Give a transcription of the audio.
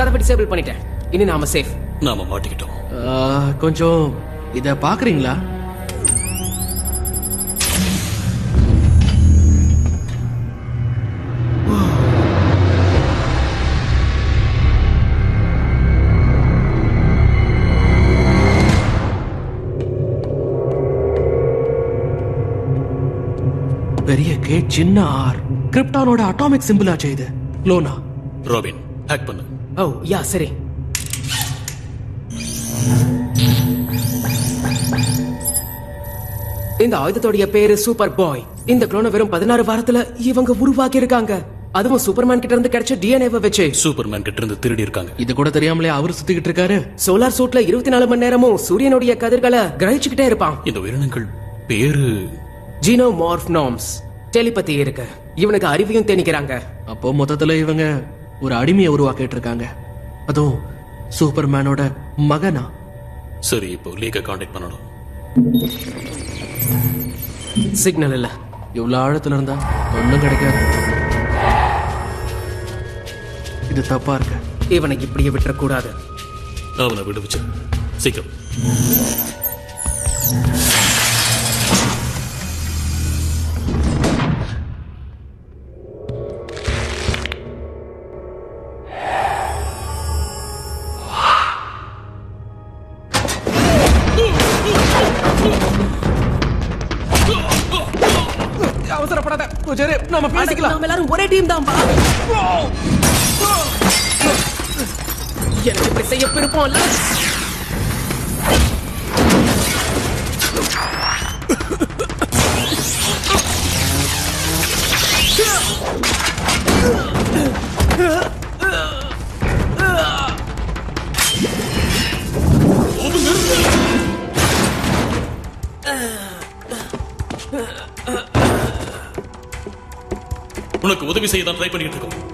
கதவை டிசேபிள் பண்ணிட்டேன் இனி நாம சேஃப் நாம மாட்டிக்கிட்டோம் ஆ, கொஞ்சம் இத பாக்குறீங்களா பெரிய கே சின்ன ஆர் கிரிப்டானோட அட்டாமிக் சிம்பிள் ஆச்சு இது லோனா ராபின் ஹேக் பண்ணு ஓ யா சரி இந்த ஆயுதத்தோடைய பேரு சூப்பர் பாய் இந்த குளோனை வெறும் பதினாறு வாரத்துல இவங்க உருவாக்கி இருக்காங்க அதுவும் சூப்பர்மேன் கிட்ட இருந்து கிடைச்ச டிஎன்ஏவை வச்சு சூப்பர்மேன் கிட்ட இருந்து திருடி இருக்காங்க இது கூட தெரியாமலே அவர் சுத்திக்கிட்டு இருக்காரு சோலார் சூட்ல இருபத்தி நாலு மணி நேரமும் சூரியனுடைய கதிர்களை கிரகிச்சுக்கிட்டே இருப்பான் இந்த உயிரினங்கள் பேரு ஜீனோ மார்ஃப் நாம்ஸ் டெலிபதி இருக்கு இவனுக்கு அறிவையும் தேனிக்கிறாங்க அப்போ மொத்தத்துல இவங்க ஒரு அடிமையை உருவாக்கிட்டு இருக்காங்க அதுவும் சூப்பர்மேனோட மகனா சரி இப்போ லீக காண்டாக்ட் பண்ணணும் சிக்னல் இல்ல இவ்வளவு ஆழத்துல இருந்தா ஒண்ணும் கிடைக்காது இது தப்பா இருக்கு இவனை இப்படியே விட்டுறக்கூடாது அவனை விடுவிச்சு சீக்கிரம் அவசரப்படாத கொஞ்சம் இரு, நாம பேசிக்கலாம் நாம எல்லாரும் ஒரே டீம் தான் எனக்கு இப்படி செய்ய விருப்பம் இல்ல உனக்கு உதவி செய்ய தான் ட்ரை பண்ணிட்டு இருக்கோம்